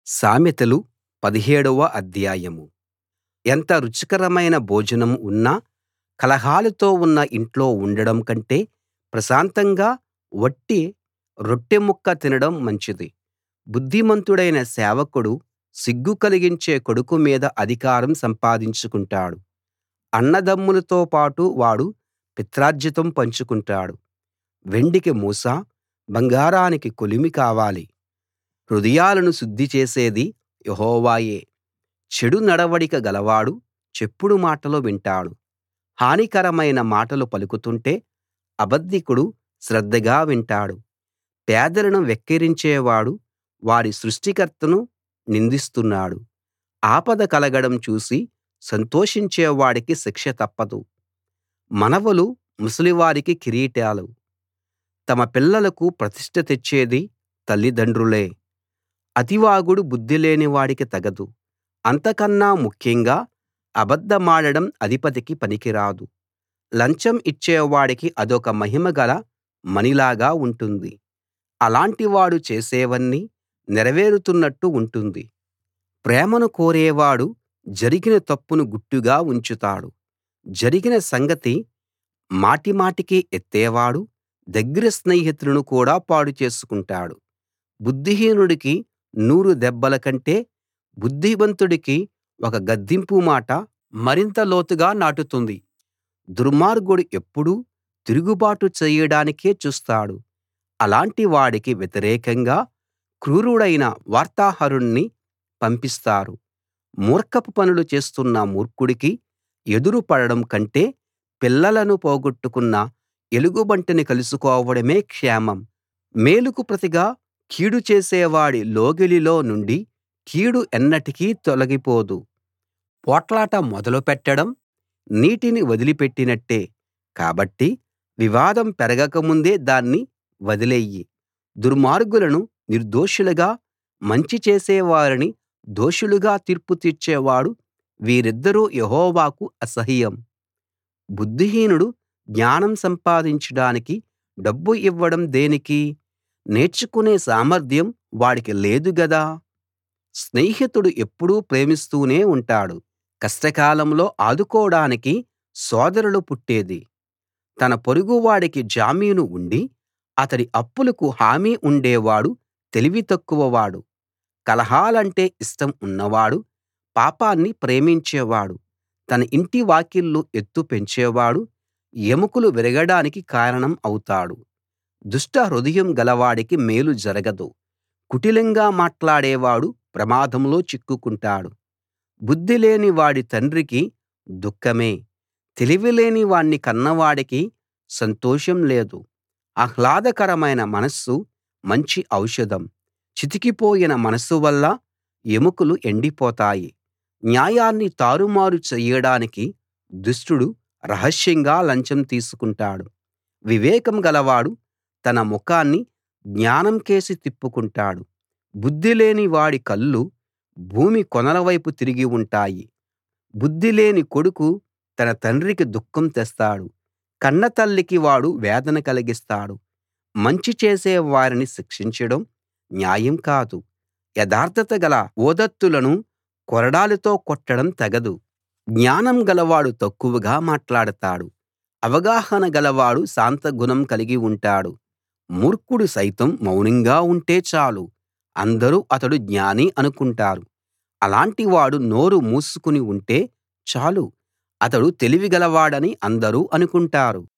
సామెతలు పదిహేడవ అధ్యాయం ఎంత రుచికరమైన భోజనం ఉన్నా కలహాలతో ఉన్న ఇంట్లో ఉండడం కంటే ప్రశాంతంగా వట్టి రొట్టెముక్క తినడం మంచిది బుద్ధిమంతుడైన సేవకుడు సిగ్గు కలిగించే కొడుకు మీద అధికారం సంపాదించుకుంటాడు అన్నదమ్ములతో పాటు వాడు పిత్రార్జితం పంచుకుంటాడు వెండికి మూస బంగారానికి కొలిమి కావాలి హృదయాలను శుద్ధి చేసేది యెహోవాయే చెడు నడవడిక గలవాడు చెప్పుడు మాటలు వింటాడు హానికరమైన మాటలు పలుకుతుంటే అబద్ధికుడు శ్రద్ధగా వింటాడు పేదలను వెక్కిరించేవాడు వారి సృష్టికర్తను నిందిస్తున్నాడు ఆపద కలగడం చూసి సంతోషించే వాడికి శిక్ష తప్పదు మనవలు ముసలివారికి కిరీటాలు తమ పిల్లలకు ప్రతిష్ఠ తెచ్చేది తల్లిదండ్రులే అతివాగుడు బుద్ధిలేని వాడికి తగదు అంతకన్నా ముఖ్యంగా అబద్ధమాడడం అధిపతికి పనికిరాదు లంచం ఇచ్చేవాడికి అదొక మహిమగల మణిలాగా ఉంటుంది అలాంటి వాడు చేసేవన్నీ నెరవేరుతున్నట్టు ఉంటుంది ప్రేమను కోరేవాడు జరిగిన తప్పును గుట్టుగా ఉంచుతాడు జరిగిన సంగతి మాటిమాటికి ఎత్తేవాడు దగ్గర స్నేహితులను కూడా పాడు చేసుకుంటాడు బుద్ధిహీనుడికి నూరు దెబ్బల కంటే బుద్ధిమంతుడికి ఒక గద్దింపు మాట మరింత లోతుగా నాటుతుంది దుర్మార్గుడు ఎప్పుడూ తిరుగుబాటు చేయడానికే చూస్తాడు అలాంటి వాడికి వ్యతిరేకంగా క్రూరుడైన వార్తాహరుణ్ణి పంపిస్తారు మూర్ఖపు పనులు చేస్తున్న మూర్ఖుడికి ఎదురు పడడం కంటే పిల్లలను పోగొట్టుకున్న ఎలుగుబంటిని కలుసుకోవడమే క్షేమం మేలుకు ప్రతిగా కీడు చేసేవాడి లోగిలిలో నుండి కీడు ఎన్నటికీ తొలగిపోదు పోట్లాట మొదలు పెట్టడం నీటిని వదిలిపెట్టినట్టే కాబట్టి వివాదం పెరగక ముందే దాన్ని వదిలెయ్యి దుర్మార్గులను నిర్దోషులుగా మంచి చేసేవారిని దోషులుగా తీర్పు తీర్చేవాడు వీరిద్దరూ యెహోవాకు అసహ్యం బుద్ధిహీనుడు జ్ఞానం సంపాదించడానికి డబ్బు ఇవ్వడం దేనికి నేర్చుకునే సామర్థ్యం వాడికి లేదు గదా స్నేహితుడు ఎప్పుడూ ప్రేమిస్తూనే ఉంటాడు కష్టకాలంలో ఆదుకోడానికి సోదరులు పుట్టేది తన పొరుగువాడికి జామీను ఉండి అతడి అప్పులకు హామీ ఉండేవాడు తెలివి తక్కువవాడు కలహాలంటే ఇష్టం ఉన్నవాడు పాపాన్ని ప్రేమించేవాడు తన ఇంటి వాకిళ్ళు ఎత్తు పెంచేవాడు ఎముకలు విరగడానికి కారణం అవుతాడు దుష్ట హృదయం గలవాడికి మేలు జరగదు కుటిలంగా మాట్లాడేవాడు ప్రమాదంలో చిక్కుకుంటాడు బుద్ధిలేని వాడి తండ్రికి దుఃఖమే తెలివిలేని వాణ్ణి కన్నవాడికి సంతోషం లేదు ఆహ్లాదకరమైన మనస్సు మంచి ఔషధం చితికిపోయిన మనస్సు వల్ల ఎముకలు ఎండిపోతాయి న్యాయాన్ని తారుమారు చెయ్యడానికి దుష్టుడు రహస్యంగా లంచం తీసుకుంటాడు వివేకం గలవాడు తన ముఖాన్ని జ్ఞానం కేసి తిప్పుకుంటాడు బుద్ధిలేని వాడి కళ్ళు భూమి కొనల వైపు తిరిగి ఉంటాయి బుద్ధిలేని కొడుకు తన తండ్రికి దుఃఖం తెస్తాడు కన్నతల్లికి వాడు వేదన కలిగిస్తాడు మంచి చేసే వారిని శిక్షించడం న్యాయం కాదు యథార్థత గల ఉదాత్తులను కొరడాలతో కొట్టడం తగదు జ్ఞానం గలవాడు తక్కువగా మాట్లాడతాడు అవగాహన గలవాడు శాంత గుణం కలిగి ఉంటాడు మూర్ఖుడు సైతం మౌనంగా ఉంటే చాలు అందరూ అతడు జ్ఞాని అనుకుంటారు అలాంటి వాడు నోరు మూసుకుని ఉంటే చాలు అతడు తెలివి గలవాడని అందరూ అనుకుంటారు